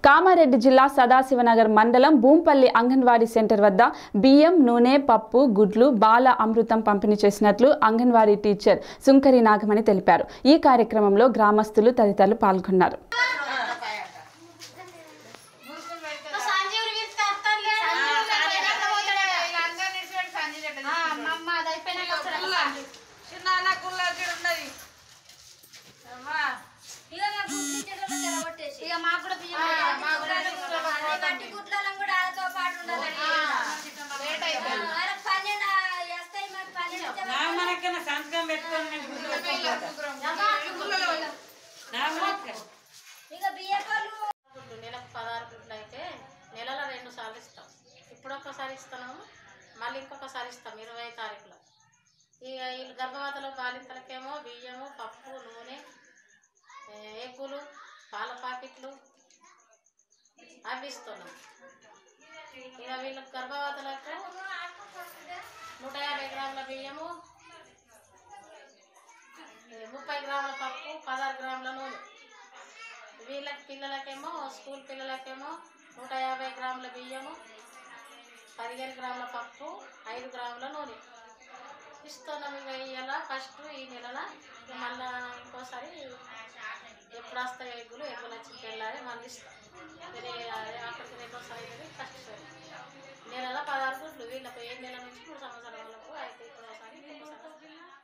కామారెడ్డి జిల్లా సదాశివనగర్ మండలం భూంపల్లి అంగన్వాడీ సెంటర్ వద్ద బియ్యం నూనె పప్పు గుడ్లు బాల అమృతం పంపిణీ చేసినట్లు అంగన్వాడీ టీచర్ సుంకరి నాగమణి తెలిపారు ఈ కార్యక్రమంలో గ్రామస్తులు తదితరులు పాల్గొన్నారు సంజీవులు పిలుచుకొస్తానులే. ఆ, అమ్మమ్మ, అది అయిపోయినాక వస్తాడు సంజీవ్. ఇక మా గుడ్లు ఇచ్చేటప్పుడు తెరగొట్టేసి. ఇక మాకు కూడా బియ్యం పెట్టాలి. అది మట్టి గుడ్లలో కూడా వాళ్ళతో పాటు ఉండాలని. వాళ్ళకి పన్నెండు వేస్తాయి, మాకు పన్నెండు ఇచ్చే నా మనకన్నా సంతకం పెట్టుకొని నేను గుడ్లు పెట్టుకుంటా. నా మనకన్నా. ఇక బియ్యపాలు గుడ్లు నెలకు పదహారు గుడ్లు అయితే నెలలో రెండు సార్లు ఇస్తాం ఇప్పుడు ఒక్కసారి ఇస్తున్నాము మళ్ళీ ఇంకొకసారి ఇస్తాం ఇరవై తారీఖులో ఇక వీళ్ళు గర్భవతులు బాలింతలకేమో బియ్యము పప్పు నూనె ఏ, ఎగ్గులు పాల ప్యాకెట్లు అవి ఇస్తున్నాం ఇక వీళ్ళ గర్భవతులకు నూట యాభై గ్రాముల బియ్యము ఏ, ముప్పై గ్రాముల పప్పు పదహారు గ్రాముల నూనె వీళ్ళకి పిల్లలకేమో స్కూల్ పిల్లలకేమో నూట యాభై గ్రాముల బియ్యము పదిహేను గ్రాముల పప్పు ఐదు గ్రాముల నూనె ఇస్తున్నాం ఇక ఇవాళ ఫస్ట్ ఈ నెలల ఇక మళ్ళా ఇంకోసారి ఎప్పుడు వస్తాయి ఎగ్గులు ఎగ్గులు వచ్చి వెళ్ళాలి మళ్ళీ ఇస్తాం వేరే అక్కడికి రెండోసారి అయితే ఫస్ట్ సారి నెలలో పదహారు గుడ్లు వీళ్ళకు ఏ నెల నుంచి మూడు సంవత్సరాల వాళ్ళకు అయితే ఇంకోసారి ఇంకొకసారి